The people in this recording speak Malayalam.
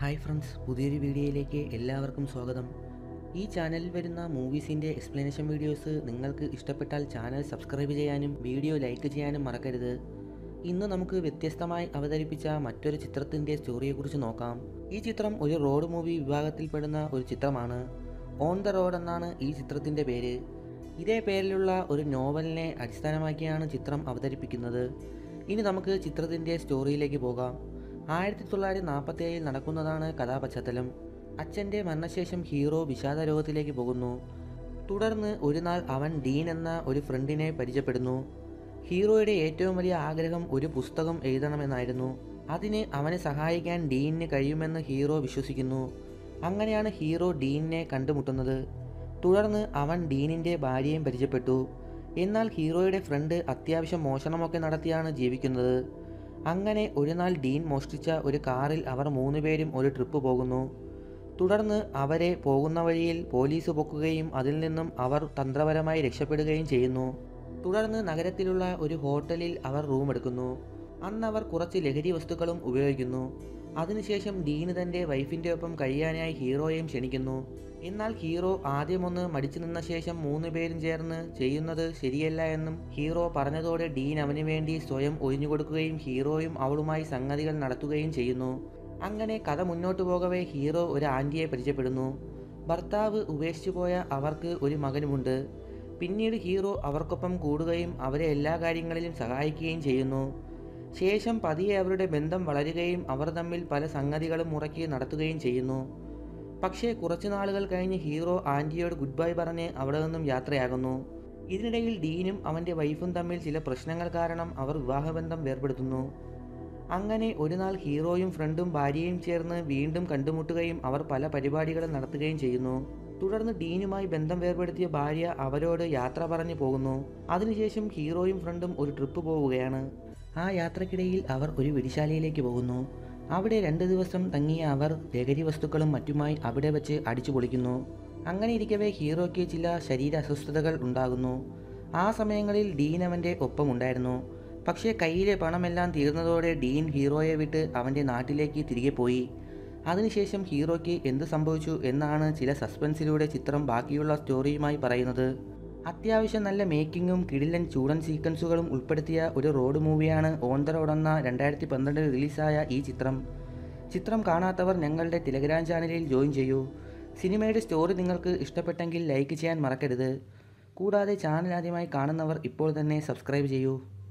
ഹായ് ഫ്രണ്ട്സ് പുതിയൊരു വീഡിയോയിലേക്ക് എല്ലാവർക്കും സ്വാഗതം ഈ ചാനലിൽ വരുന്ന മൂവീസിൻ്റെ എക്സ്പ്ലനേഷൻ വീഡിയോസ് നിങ്ങൾക്ക് ഇഷ്ടപ്പെട്ടാൽ ചാനൽ സബ്സ്ക്രൈബ് ചെയ്യാനും വീഡിയോ ലൈക്ക് ചെയ്യാനും മറക്കരുത് ഇന്ന് നമുക്ക് വ്യത്യസ്തമായി അവതരിപ്പിച്ച മറ്റൊരു ചിത്രത്തിൻ്റെ സ്റ്റോറിയെക്കുറിച്ച് നോക്കാം ഈ ചിത്രം ഒരു റോഡ് മൂവി വിഭാഗത്തിൽപ്പെടുന്ന ഒരു ചിത്രമാണ് ഓൺ ദ റോഡ് എന്നാണ് ഈ ചിത്രത്തിൻ്റെ പേര് ഇതേ പേരിലുള്ള ഒരു നോവലിനെ അടിസ്ഥാനമാക്കിയാണ് ചിത്രം അവതരിപ്പിക്കുന്നത് ഇനി നമുക്ക് ചിത്രത്തിൻ്റെ സ്റ്റോറിയിലേക്ക് പോകാം ആയിരത്തി തൊള്ളായിരത്തി നാൽപ്പത്തി ഏഴിൽ നടക്കുന്നതാണ് കഥാപശ്ചാത്തലം അച്ഛൻ്റെ മരണശേഷം ഹീറോ വിഷാദ രോഗത്തിലേക്ക് പോകുന്നു തുടർന്ന് ഒരു നാൾ അവൻ ഡീൻ എന്ന ഒരു ഫ്രണ്ടിനെ പരിചയപ്പെടുന്നു ഹീറോയുടെ ഏറ്റവും വലിയ ആഗ്രഹം ഒരു പുസ്തകം എഴുതണമെന്നായിരുന്നു അതിന് അവനെ സഹായിക്കാൻ ഡീനിന് കഴിയുമെന്ന് ഹീറോ വിശ്വസിക്കുന്നു അങ്ങനെയാണ് ഹീറോ ഡീനിനെ കണ്ടുമുട്ടുന്നത് തുടർന്ന് അവൻ ഡീനിൻ്റെ ഭാര്യയും പരിചയപ്പെട്ടു എന്നാൽ ഹീറോയുടെ ഫ്രണ്ട് അത്യാവശ്യം മോഷണമൊക്കെ നടത്തിയാണ് ജീവിക്കുന്നത് അങ്ങനെ ഒരു നാൾ ഡീൻ മോഷ്ടിച്ച ഒരു കാറിൽ അവർ മൂന്നുപേരും ഒരു ട്രിപ്പ് പോകുന്നു തുടർന്ന് അവരെ പോകുന്ന വഴിയിൽ പോലീസ് പൊക്കുകയും അതിൽ നിന്നും അവർ തന്ത്രപരമായി രക്ഷപ്പെടുകയും ചെയ്യുന്നു തുടർന്ന് നഗരത്തിലുള്ള ഒരു ഹോട്ടലിൽ അവർ റൂം എടുക്കുന്നു അന്ന് അവർ കുറച്ച് ലഹരി വസ്തുക്കളും ഉപയോഗിക്കുന്നു അതിനുശേഷം ഡീന് തൻ്റെ വൈഫിൻ്റെ ഒപ്പം കഴിയാനായി ഹീറോയെയും ക്ഷണിക്കുന്നു എന്നാൽ ഹീറോ ആദ്യമൊന്ന് മടിച്ചു നിന്ന ശേഷം മൂന്ന് പേരും ചേർന്ന് ചെയ്യുന്നത് ശരിയല്ല എന്നും ഹീറോ പറഞ്ഞതോടെ ഡീൻ അവന് വേണ്ടി സ്വയം ഒഴിഞ്ഞുകൊടുക്കുകയും ഹീറോയും അവളുമായി സംഗതികൾ നടത്തുകയും ചെയ്യുന്നു അങ്ങനെ കഥ മുന്നോട്ട് പോകവേ ഹീറോ ഒരു ആൻറ്റിയെ പരിചയപ്പെടുന്നു ഭർത്താവ് ഉപേക്ഷിച്ചു പോയ അവർക്ക് ഒരു മകനുമുണ്ട് പിന്നീട് ഹീറോ അവർക്കൊപ്പം കൂടുകയും അവരെ എല്ലാ കാര്യങ്ങളിലും സഹായിക്കുകയും ചെയ്യുന്നു ശേഷം പതിയെ അവരുടെ ബന്ധം വളരുകയും അവർ തമ്മിൽ പല സംഗതികളും മുറക്കി നടത്തുകയും ചെയ്യുന്നു പക്ഷേ കുറച്ചു നാളുകൾ കഴിഞ്ഞ് ഹീറോ ആൻറ്റിയോട് ഗുഡ് ബൈ പറഞ്ഞ് അവിടെ നിന്നും യാത്രയാകുന്നു ഇതിനിടയിൽ ഡീനും അവൻ്റെ വൈഫും തമ്മിൽ ചില പ്രശ്നങ്ങൾ കാരണം അവർ വിവാഹബന്ധം വേർപെടുത്തുന്നു അങ്ങനെ ഒരു നാൾ ഹീറോയും ഫ്രണ്ടും ഭാര്യയും ചേർന്ന് വീണ്ടും കണ്ടുമുട്ടുകയും അവർ പല പരിപാടികളും നടത്തുകയും ചെയ്യുന്നു തുടർന്ന് ഡീനുമായി ബന്ധം വേർപെടുത്തിയ ഭാര്യ അവരോട് യാത്ര പറഞ്ഞു പോകുന്നു അതിനുശേഷം ഹീറോയും ഫ്രണ്ടും ഒരു ട്രിപ്പ് പോവുകയാണ് ആ യാത്രക്കിടയിൽ അവർ ഒരു വിടിശാലയിലേക്ക് പോകുന്നു അവിടെ രണ്ട് ദിവസം തങ്ങിയ അവർ ലഹരി വസ്തുക്കളും മറ്റുമായി അവിടെ വെച്ച് അടിച്ചു പൊളിക്കുന്നു അങ്ങനെ ഇരിക്കവേ ഹീറോയ്ക്ക് ചില ശരീര അസ്വസ്ഥതകൾ ഉണ്ടാകുന്നു ആ സമയങ്ങളിൽ ഡീൻ അവൻ്റെ ഒപ്പം ഉണ്ടായിരുന്നു പക്ഷേ കയ്യിലെ പണമെല്ലാം തീർന്നതോടെ ഡീൻ ഹീറോയെ വിട്ട് അവൻ്റെ നാട്ടിലേക്ക് തിരികെ പോയി അതിനുശേഷം ഹീറോയ്ക്ക് എന്ത് സംഭവിച്ചു എന്നാണ് ചില സസ്പെൻസിലൂടെ ചിത്രം ബാക്കിയുള്ള സ്റ്റോറിയുമായി പറയുന്നത് അത്യാവശ്യം നല്ല മേക്കിങ്ങും കിടിലൻ ചൂടൻ സീക്വൻസുകളും ഉൾപ്പെടുത്തിയ ഒരു റോഡ് മൂവിയാണ് ഓൺ ദ റോഡ് എന്ന രണ്ടായിരത്തി പന്ത്രണ്ടിൽ റിലീസായ ഈ ചിത്രം ചിത്രം കാണാത്തവർ ഞങ്ങളുടെ ടെലഗ്രാം ചാനലിൽ ജോയിൻ ചെയ്യൂ സിനിമയുടെ സ്റ്റോറി നിങ്ങൾക്ക് ഇഷ്ടപ്പെട്ടെങ്കിൽ ലൈക്ക് ചെയ്യാൻ മറക്കരുത് കൂടാതെ ചാനൽ ആദ്യമായി കാണുന്നവർ ഇപ്പോൾ തന്നെ സബ്സ്ക്രൈബ് ചെയ്യൂ